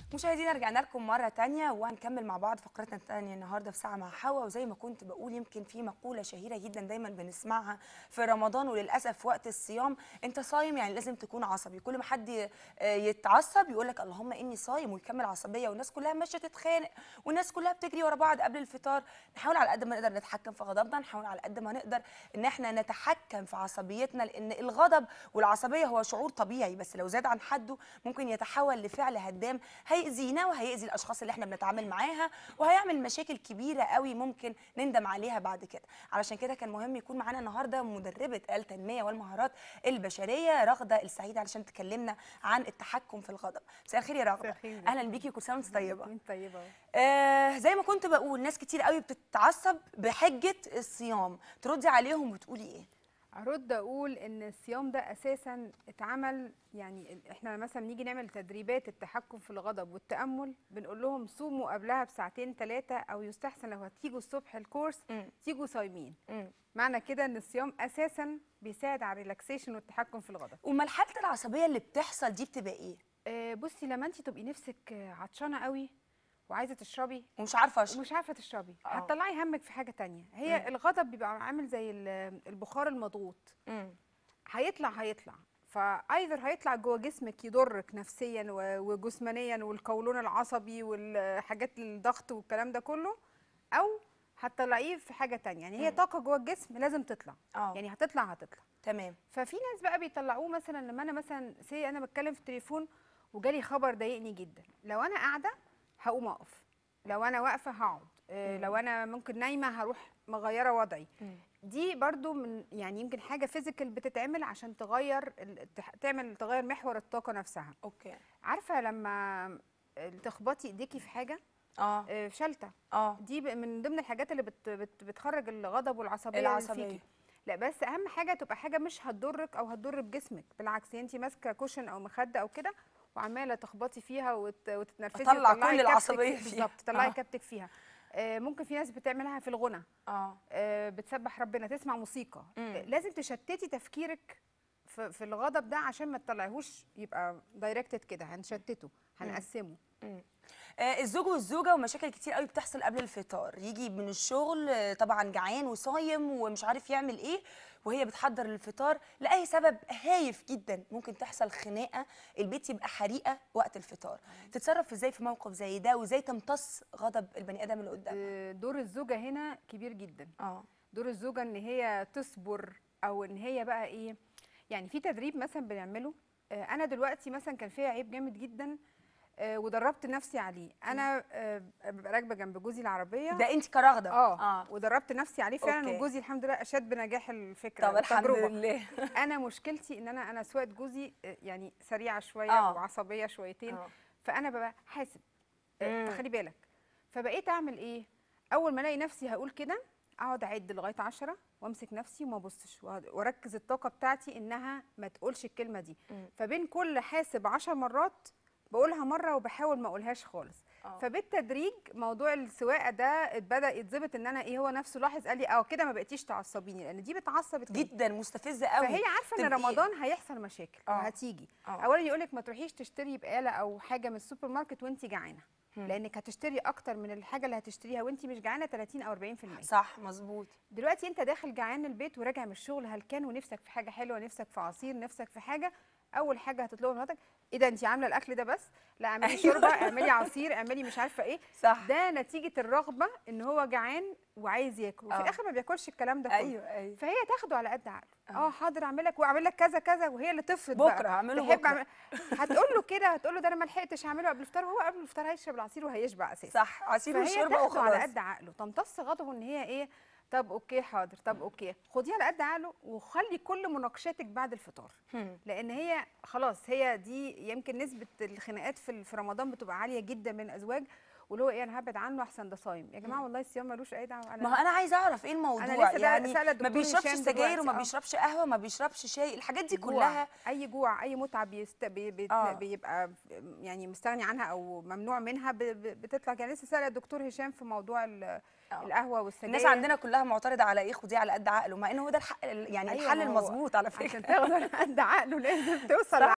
مشاهدينا رجعنا لكم مرة تانية وهنكمل مع بعض فقرتنا التانية النهاردة في ساعة مع حوا وزي ما كنت بقول يمكن في مقولة شهيرة جدا دايما بنسمعها في رمضان وللأسف في وقت الصيام أنت صايم يعني لازم تكون عصبي كل ما حد ي- آه يتعصب يقول لك اللهم إني صايم ويكمل عصبية والناس كلها ماشية تتخانق والناس كلها بتجري ورا بعض قبل الفطار نحاول على قد ما نقدر نتحكم في غضبنا نحاول على قد ما نقدر إن احنا نتحكم في عصبيتنا لأن الغضب والعصبية هو شعور طبيعي بس لو زاد عن حده ممكن يتحول لفعل هدام هيأذينا وهيأذي الاشخاص اللي احنا بنتعامل معاها وهيعمل مشاكل كبيره قوي ممكن نندم عليها بعد كده علشان كده كان مهم يكون معانا النهارده مدربه التنميه والمهارات البشريه رغده السعيد علشان تكلمنا عن التحكم في الغضب مساء الخير يا مساء رغده الخير. اهلا بيكي كل سنه وانت طيبه انت طيبه أهو. آه زي ما كنت بقول ناس كتير قوي بتتعصب بحجه الصيام تردي عليهم وتقولي ايه ارد اقول ان الصيام ده اساسا اتعمل يعني ال- احنا مثلا بنيجي نعمل تدريبات التحكم في الغضب والتامل بنقول لهم صوموا قبلها بساعتين ثلاثه او يستحسن لو هتيجوا الصبح الكورس مم. تيجوا صايمين مم. معنى كده ان الصيام اساسا بيساعد على الريلاكسيشن والتحكم في الغضب امال حاله العصبيه اللي بتحصل دي بتبقى ايه آه، بصي لما انت تبقي نفسك آه، عطشانه قوي وعايزه تشربي ومش عارفه اشرب ومش عارفه تشربي آه. هتطلعي همك في حاجه تانية هي مم. الغضب بيبقى عامل زي ال- البخار المضغوط مم. هيطلع هيطلع فايذر هيطلع جوه جسمك يضرك نفسيا و- وجسمانيا والقولون العصبي والحاجات الضغط والكلام ده كله او هتطلعيه في حاجه تانية يعني هي مم. طاقه جوه الجسم لازم تطلع اه يعني هتطلع هتطلع تمام ففي ناس بقى بيطلعوه مثلا لما انا مثلا سي انا بتكلم في التليفون وجالي خبر ضايقني جدا لو انا قاعده هقوم اقف لو انا واقفه هقعد آه، مم. لو انا ممكن نايمه هروح مغيره وضعي مم. دي برضو من يعني يمكن حاجه فيزيكال بتتعمل عشان تغير ال- تح- تعمل تغير محور الطاقه نفسها اوكي عارفه لما تخبطي ايديكي في حاجه اه آه، شلته اه دي ب- من ضمن الحاجات اللي بت بت بتخرج الغضب والعصبيه اللي العصبية. فيكي. لا بس اهم حاجه تبقى حاجه مش هتضرك او هتضر بجسمك بالعكس انت ماسكه كوشن او مخده او كده وعماله تخبطي فيها وت... وتتنفسي أطلع وتطلعي كل كبتك العصبية في- فيها. بالظبط تطلعي آه. كبتك فيها آه، ممكن في ناس بتعملها في الغنى اه آه، بتسبح ربنا تسمع موسيقى مم. آه، لازم تشتتي تفكيرك في, في الغضب ده عشان ما تطلعيهوش يبقى دايركتد كده هنشتته هنقسمه مم. آه، الزوج والزوجه ومشاكل كتير قوي بتحصل قبل الفطار يجي من الشغل آه، طبعا جعان وصايم ومش عارف يعمل ايه وهي بتحضر الفطار لاي سبب هايف جدا ممكن تحصل خناقه البيت يبقى حريقه وقت الفطار تتصرف ازاي في موقف زي ده وازاي تمتص غضب البني ادم اللي قدامها آه، دور الزوجه هنا كبير جدا اه دور الزوجه ان هي تصبر او ان هي بقى ايه يعني في تدريب مثلا بنعمله آه، انا دلوقتي مثلا كان فيها عيب جامد جدا آه، ودربت نفسي عليه انا آه، ببقى راكبه جنب جوزي العربيه ده انت كرغده اه ودربت نفسي عليه فعلا أوكي. وجوزي الحمد لله اشاد بنجاح الفكره طب الحمد التجربة. لله انا مشكلتي ان انا انا سواقه جوزي آه، يعني سريعه شويه آه. وعصبيه شويتين آه. فانا ببقى حاسب آه، مم. خلي بالك فبقيت اعمل ايه اول ما الاقي نفسي هقول كده اقعد اعد لغايه عشرة وامسك نفسي وما ابصش وأقعد- واركز الطاقه بتاعتي انها ما تقولش الكلمه دي مم. فبين كل حاسب عشر مرات بقولها مره وبحاول ما اقولهاش خالص آه. فبالتدريج موضوع السواقه ده بدا يتظبط ان انا ايه هو نفسه لاحظ قال لي اه كده ما بقيتيش تعصبيني لان دي بتعصب التاني. جدا مستفزه قوي فهي عارفه ان تبقي- رمضان هيحصل مشاكل آه. وهتيجي آه. اولا يقول لك ما تروحيش تشتري بقاله او حاجه من السوبر ماركت وانت جعانه مم. لانك هتشتري اكتر من الحاجه اللي هتشتريها وانت مش جعانه 30 او 40% صح مظبوط دلوقتي انت داخل جعان البيت وراجع من الشغل هلكان ونفسك في حاجه حلوه نفسك في عصير نفسك في حاجه اول حاجه هتطلبها من مراتك ايه ده انت عامله الاكل ده بس لا اعملي أيوة. شوربه اعملي عصير اعملي مش عارفه ايه صح ده نتيجه الرغبه ان هو جعان وعايز ياكل وفي آه. الاخر ما بياكلش الكلام ده كله ايوه ايوه فهي تاخده على قد عقله آه. اه حاضر اعمل لك واعمل لك كذا كذا وهي اللي تفرض بكره بقى. هعمله تحب بكره أعمل... هتقول له كده هتقول له ده انا ما لحقتش اعمله قبل الفطار وهو قبل الفطار هيشرب العصير وهيشبع اساسا صح عصير فهي وشوربه تاخده على وخلاص قد عقله تمتص غضبه ان هي ايه طب اوكي حاضر طب اوكي خديه على قد عقله وخلي كل مناقشاتك بعد الفطار هم. لان هي خلاص هي دي يمكن نسبه الخناقات في في رمضان بتبقى عاليه جدا من الازواج واللي هو ايه انا هبعد عنه احسن ده صايم يا جماعه والله الصيام ملوش اي دعوه ما هو انا عايزه اعرف ايه الموضوع لسه ده يعني سألة ما الدكتور بيشربش هشام سجاير دلوقتي، وما آه. بيشربش قهوه ما بيشربش شاي الحاجات دي جوع كلها اي جوع اي متعه بيست... بي... بي... آه. بيبقى يعني مستغني عنها او ممنوع منها ب... ب... بتطلع يعني لسه سأل الدكتور هشام في موضوع ال... آه. القهوه والسجاير الناس عندنا كلها معترضه على ايه خديه على قد عقله مع ان هو ده الحق يعني أيوة، الحل ما هو المظبوط على عشان فكره تاخد على قد عقله لازم توصل صح.